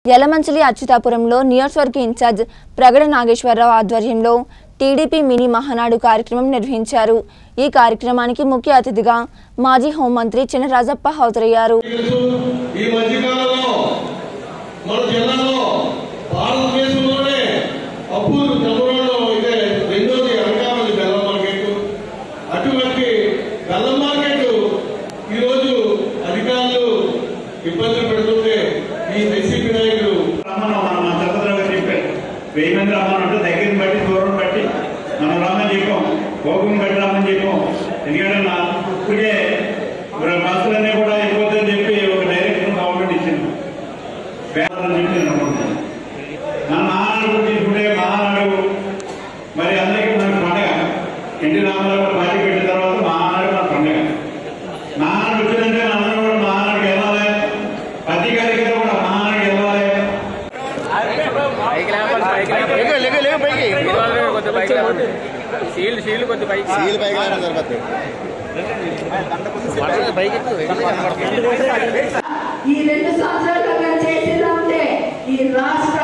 యలమంచిలి అచ్యుతాపురంలో నియోజకవర్గ ఇన్ఛార్జ్ ప్రగడ నాగేశ్వరరావు ఆధ్వర్యంలో TDP mini Mahanadu కార్యక్రమం నిర్వహించారు ఈ కార్యక్రమానికి ముఖ్య అతిథిగా మాజీ హోంమంత్రి చినరాజప్ప హాజరయ్యారు తెలుసు ఈ మధ్యకాలంలో మన జిల్లాలో భారతదేశంలోనే అపూర్వ చంద్రంలో ఇదే రెండోది అనకాపల్లి బెల్లం మార్కెట్ అటువంటి బెల్లం మార్కెట్ ఈరోజు అధికారులు ఇబ్బందులు పెడుతుంటే ఈ వైసీపీ నాయకులు రమ్మన్నాం మనం మా చంద్రరావు గారు చెప్పారు వెయ్యి మంది రమ్మన్నట్టు దగ్గరని బట్టి దూరం బట్టి మనం రమ్మని చెప్పాం కోపం బట్టి రమ్మని చెప్పాం ఎందుకంటే నా ఇప్పుడే బస్సులన్నీ కూడా అయిపోతుందని చెప్పి ఒక డైరెక్షన్ గవర్నమెంట్ ఇచ్చింది పేదలని చెప్పి నేను అనుకుంటున్నాను మన మహానాడు తీసుకుంటే మహానాడు మరి అందరికీ మన పండగ ఎన్టీ రామారావు గారు పార్టీ పెట్టిన తర్వాత మహానాడు మన పండగ మహానాడు వచ్చిందంటే మనందరం కూడా మహానాడుకి వెళ్ళాలి ప్రతి కార్యక్రమం కూడా మహానాడుకి వెళ్ళాలి పైకి లేపాలి పైకి లేపాలి ఇదివరకు కొద్ది పైకి లేపాలి సీల్ సీల్ కొద్ది పైకి సీల్ పైకి లేవడం సరిపోతుంది పైకి ఈ రెండు సంవత్సరాలుగా చేసేదంటే ఈ రాష్ట్ర